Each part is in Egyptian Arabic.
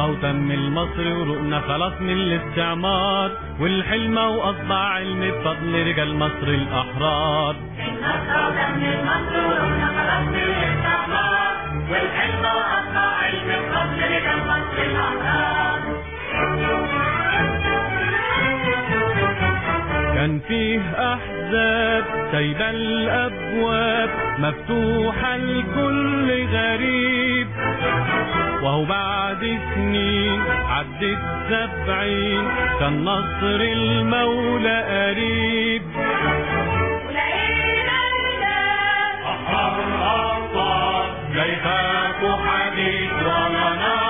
نصرة وتم المصري ورقنا خلاص من الاستعمار والحلم وأصبح علم بفضل رجال مصر الأحرار النصرة ودم المصر ورقنا خلاص من الاستعمار والحلم وأصبح علم بفضل رجال مصر الأحرار كان فيه أحزاب سايبة الأبواب مفتوحة لكل غريب وهو بعد سنين عدت سبعين كان نصر المولى قريب ولقينا الناس أحرار الأبطال لا يخافوا حديد ولا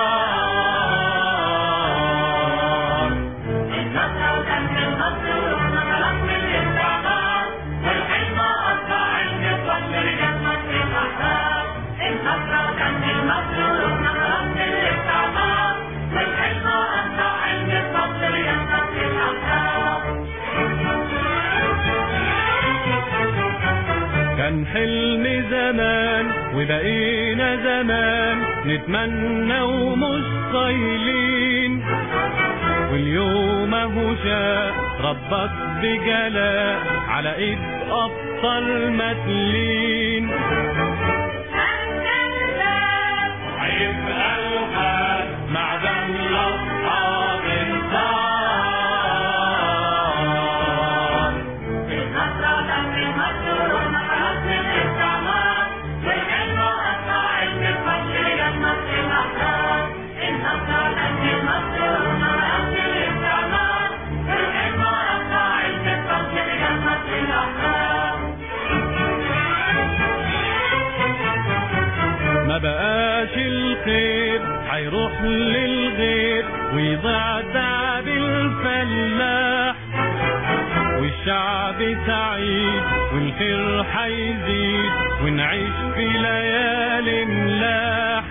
نار النصرة ودم المصر ورقنا خلاص من الاستعمار والحلم أصبح علم بفضل رجال مصر الأحرار النصرة ودم المصر ورقنا خلاص من الاستعمار والحلم أصبح علم بفضل رجال مصر الأحرار كان حلم زمان وبقينا زمان نتمنى ومش صايلين واليوم اهو شاء ربك بجلاء على ايد ابطال متلين هيبقى الحال مع ذنب اصحاب النار النصرة ودم المصر ورقنا خلاص من الاستعمار والحلم أصبح علم بفضل رجال مصر الأحرار النصرة ودم المصر ورقنا خلاص من الاستعمار والحلم أصبح علم بفضل رجال مصر الأحرار ما بقاش الخير هيروح للغير ويضيع تعب الفلاح والشعب سعيد والخير هيزيد ونعيش في ليالي ملاح